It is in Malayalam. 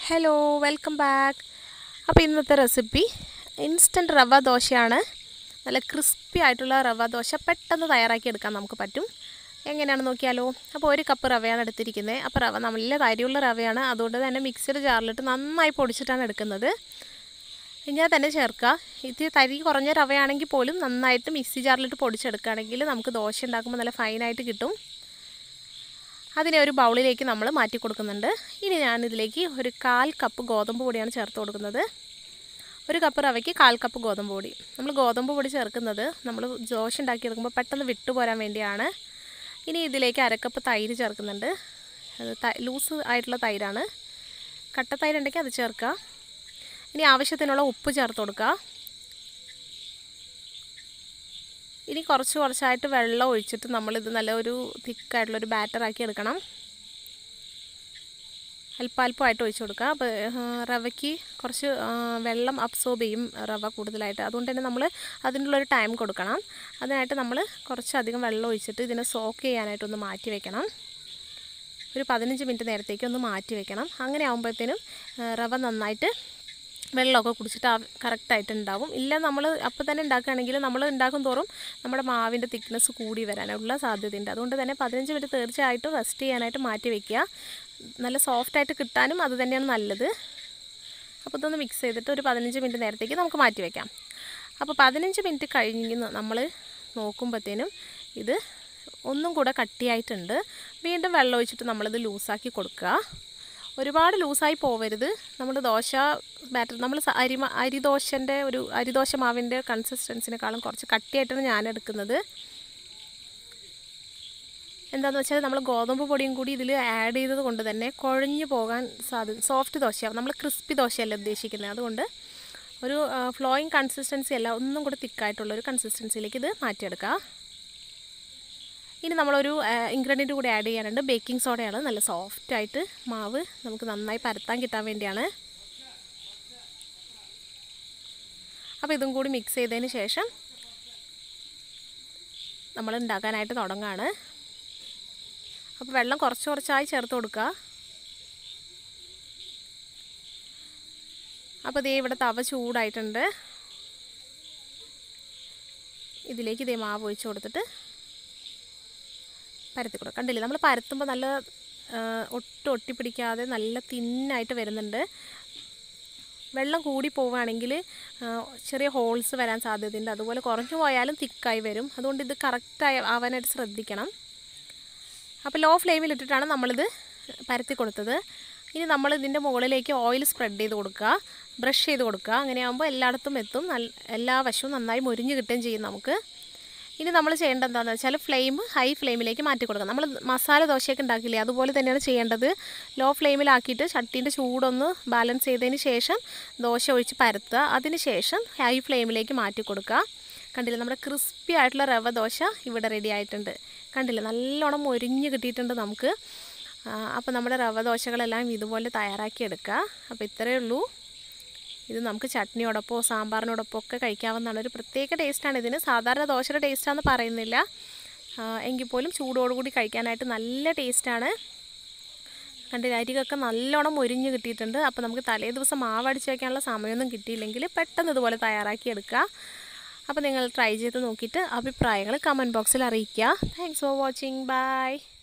ഹലോ വെൽക്കം ബാക്ക് അപ്പോൾ ഇന്നത്തെ റെസിപ്പി ഇൻസ്റ്റൻറ്റ് റവ ദോശയാണ് നല്ല ക്രിസ്പി ആയിട്ടുള്ള റവ ദോശ പെട്ടെന്ന് തയ്യാറാക്കി എടുക്കാൻ നമുക്ക് പറ്റും എങ്ങനെയാണെന്ന് നോക്കിയാലോ അപ്പോൾ ഒരു കപ്പ് റവയാണ് എടുത്തിരിക്കുന്നത് അപ്പോൾ റവ നല്ല തരിയുള്ള റവയാണ് അതുകൊണ്ട് തന്നെ മിക്സിയുടെ ജാറിലിട്ട് നന്നായി പൊടിച്ചിട്ടാണ് എടുക്കുന്നത് ഇങ്ങനെ തന്നെ ചേർക്കുക ഇത് തരി കുറഞ്ഞ റവയാണെങ്കിൽ പോലും നന്നായിട്ട് മിക്സി ജാറിലിട്ട് പൊടിച്ചെടുക്കുകയാണെങ്കിൽ നമുക്ക് ദോശ ഉണ്ടാക്കുമ്പോൾ നല്ല ഫൈനായിട്ട് കിട്ടും അതിനെ ഒരു ബൗളിലേക്ക് നമ്മൾ മാറ്റി കൊടുക്കുന്നുണ്ട് ഇനി ഞാനിതിലേക്ക് ഒരു കാൽ കപ്പ് ഗോതമ്പ് പൊടിയാണ് ചേർത്ത് കൊടുക്കുന്നത് ഒരു കപ്പ് റവയ്ക്ക് കാൽ കപ്പ് ഗോതമ്പ് പൊടി നമ്മൾ ഗോതമ്പ് പൊടി ചേർക്കുന്നത് നമ്മൾ ദോശ ഉണ്ടാക്കിയെടുക്കുമ്പോൾ പെട്ടെന്ന് വിട്ടുപോരാൻ വേണ്ടിയാണ് ഇനി ഇതിലേക്ക് അരക്കപ്പ് തൈര് ചേർക്കുന്നുണ്ട് അത് ലൂസ് ആയിട്ടുള്ള തൈരാണ് കട്ട തൈര് ഉണ്ടെങ്കിൽ അത് ചേർക്കുക ഇനി ആവശ്യത്തിനുള്ള ഉപ്പ് ചേർത്ത് കൊടുക്കുക ഇനി കുറച്ച് കുറച്ചായിട്ട് വെള്ളം ഒഴിച്ചിട്ട് നമ്മളിത് നല്ല ഒരു തിക്കായിട്ടുള്ളൊരു ബാറ്ററാക്കി എടുക്കണം അല്പാൽപ്പമായിട്ട് ഒഴിച്ചു കൊടുക്കുക അപ്പോൾ റവയ്ക്ക് കുറച്ച് വെള്ളം അബ്സോർബ് ചെയ്യും റവ കൂടുതലായിട്ട് അതുകൊണ്ട് തന്നെ നമ്മൾ അതിനുള്ളൊരു ടൈം കൊടുക്കണം അതിനായിട്ട് നമ്മൾ കുറച്ചധികം വെള്ളം ഒഴിച്ചിട്ട് ഇതിനെ സോക്ക് ചെയ്യാനായിട്ടൊന്ന് മാറ്റി വെക്കണം ഒരു പതിനഞ്ച് മിനിറ്റ് നേരത്തേക്ക് ഒന്ന് മാറ്റി വെക്കണം അങ്ങനെ ആകുമ്പോഴത്തേനും റവ നന്നായിട്ട് വെള്ളമൊക്കെ കുടിച്ചിട്ട് കറക്റ്റായിട്ട് ഉണ്ടാവും ഇല്ല നമ്മൾ അപ്പോൾ തന്നെ ഉണ്ടാക്കുകയാണെങ്കിൽ നമ്മൾ ഉണ്ടാക്കും തോറും നമ്മുടെ മാവിൻ്റെ തിക്നെസ് കൂടി വരാനുള്ള സാധ്യതയുണ്ട് അതുകൊണ്ട് തന്നെ പതിനഞ്ച് മിനിറ്റ് തീർച്ചയായിട്ടും റെസ്റ്റ് ചെയ്യാനായിട്ട് മാറ്റി വെക്കുക നല്ല സോഫ്റ്റായിട്ട് കിട്ടാനും അത് തന്നെയാണ് നല്ലത് അപ്പോൾ ഇതൊന്ന് മിക്സ് ചെയ്തിട്ട് ഒരു പതിനഞ്ച് മിനിറ്റ് നേരത്തേക്ക് നമുക്ക് മാറ്റി വയ്ക്കാം അപ്പോൾ പതിനഞ്ച് മിനിറ്റ് കഴിഞ്ഞ് നമ്മൾ നോക്കുമ്പോഴത്തേനും ഇത് ഒന്നും കൂടെ കട്ടിയായിട്ടുണ്ട് വീണ്ടും വെള്ളം ഒഴിച്ചിട്ട് നമ്മളിത് ലൂസാക്കി കൊടുക്കുക ഒരുപാട് ലൂസായി പോവരുത് നമ്മൾ ദോശ ബാറ്റർ നമ്മൾ അരി അരിദോശൻ്റെ ഒരു അരിദോശ മാവിൻ്റെ കൺസിസ്റ്റൻസിനേക്കാളും കുറച്ച് കട്ടിയായിട്ടാണ് ഞാൻ എടുക്കുന്നത് എന്താണെന്ന് വെച്ചാൽ നമ്മൾ ഗോതമ്പ് പൊടിയും കൂടി ഇതിൽ ആഡ് ചെയ്തത് കൊണ്ട് തന്നെ കുഴഞ്ഞു പോകാൻ സാധ്യത സോഫ്റ്റ് ദോശയാവും നമ്മൾ ക്രിസ്പി ദോശയല്ല ഉദ്ദേശിക്കുന്നത് അതുകൊണ്ട് ഒരു ഫ്ലോയിങ് കൺസിസ്റ്റൻസി അല്ല ഒന്നും കൂടെ തിക്കായിട്ടുള്ള ഒരു കൺസിസ്റ്റൻസിയിലേക്ക് ഇത് മാറ്റിയെടുക്കുക ഇനി നമ്മളൊരു ഇൻഗ്രീഡിയൻറ്റ് കൂടി ആഡ് ചെയ്യാനുണ്ട് ബേക്കിംഗ് സോഡയാണ് നല്ല സോഫ്റ്റായിട്ട് മാവ് നമുക്ക് നന്നായി പരത്താൻ കിട്ടാൻ വേണ്ടിയാണ് അപ്പോൾ ഇതും കൂടി മിക്സ് ചെയ്തതിന് ശേഷം നമ്മൾ ഉണ്ടാക്കാനായിട്ട് തുടങ്ങുകയാണ് അപ്പോൾ വെള്ളം കുറച്ച് കുറച്ചായി ചേർത്ത് കൊടുക്കുക അപ്പോൾ ഇതേ ഇവിടെ തവ ചൂടായിട്ടുണ്ട് ഇതിലേക്ക് ഇതേ മാവ് ഒഴിച്ച് കൊടുത്തിട്ട് പരത്തി കൊടുക്കുക കണ്ടില്ലേ നമ്മൾ പരത്തുമ്പോൾ നല്ല ഒട്ടും ഒട്ടിപ്പിടിക്കാതെ നല്ല തിന്നായിട്ട് വരുന്നുണ്ട് വെള്ളം കൂടി പോവുകയാണെങ്കിൽ ചെറിയ ഹോൾസ് വരാൻ സാധ്യതയുണ്ട് അതുപോലെ കുറഞ്ഞു പോയാലും തിക്കായി വരും അതുകൊണ്ട് ഇത് കറക്റ്റായി ആവാനായിട്ട് ശ്രദ്ധിക്കണം അപ്പോൾ ലോ ഫ്ലെയിമിൽ ഇട്ടിട്ടാണ് നമ്മളിത് പരത്തി കൊടുത്തത് ഇനി നമ്മൾ ഇതിൻ്റെ മുകളിലേക്ക് ഓയിൽ സ്പ്രെഡ് ചെയ്ത് കൊടുക്കുക ബ്രഷ് ചെയ്ത് കൊടുക്കുക അങ്ങനെയാകുമ്പോൾ എല്ലായിടത്തും എത്തും നല്ല എല്ലാ വശവും നന്നായി മുരിഞ്ഞ് കിട്ടുകയും ചെയ്യും നമുക്ക് ഇനി നമ്മൾ ചെയ്യേണ്ടത് എന്താണെന്ന് വെച്ചാൽ ഫ്ലെയിം ഹൈ ഫ്ലെയിമിലേക്ക് മാറ്റി കൊടുക്കുക നമ്മൾ മസാല ദോശയൊക്കെ ഉണ്ടാക്കില്ലേ അതുപോലെ തന്നെയാണ് ചെയ്യേണ്ടത് ലോ ഫ്ലെയിമിലാക്കിയിട്ട് ചട്ടീൻ്റെ ചൂടൊന്ന് ബാലൻസ് ചെയ്തതിന് ശേഷം ദോശ ഒഴിച്ച് പരത്തുക അതിന് ശേഷം ഹൈ ഫ്ലെയിമിലേക്ക് മാറ്റി കൊടുക്കുക കണ്ടില്ലേ നമ്മുടെ ക്രിസ്പി ആയിട്ടുള്ള റവ ദോശ ഇവിടെ റെഡി ആയിട്ടുണ്ട് കണ്ടില്ലേ നല്ലോണം മൊരിഞ്ഞ് കിട്ടിയിട്ടുണ്ട് നമുക്ക് അപ്പോൾ നമ്മുടെ റവ ദോശകളെല്ലാം ഇതുപോലെ തയ്യാറാക്കി എടുക്കുക അപ്പോൾ ഇത്രയേ ഉള്ളൂ ഇത് നമുക്ക് ചട്നിയോടൊപ്പമോ സാമ്പാറിനോടൊപ്പം ഒക്കെ കഴിക്കാവുന്നതാണ് ഒരു പ്രത്യേക ടേസ്റ്റാണ് ഇതിന് സാധാരണ ദോശയുടെ ടേസ്റ്റാണെന്ന് പറയുന്നില്ല എങ്കിൽ പോലും ചൂടോടുകൂടി കഴിക്കാനായിട്ട് നല്ല ടേസ്റ്റാണ് കണ്ടില്ല അരികൊക്കെ നല്ലോണം മൊരിഞ്ഞ് കിട്ടിയിട്ടുണ്ട് അപ്പോൾ നമുക്ക് തലേ ദിവസം മാവടിച്ച് വയ്ക്കാനുള്ള സമയമൊന്നും കിട്ടിയില്ലെങ്കിൽ പെട്ടെന്ന് ഇതുപോലെ തയ്യാറാക്കി എടുക്കുക അപ്പോൾ നിങ്ങൾ ട്രൈ ചെയ്ത് നോക്കിയിട്ട് അഭിപ്രായങ്ങൾ കമൻറ്റ് ബോക്സിൽ അറിയിക്കുക താങ്ക്സ് ഫോർ വാച്ചിങ് ബൈ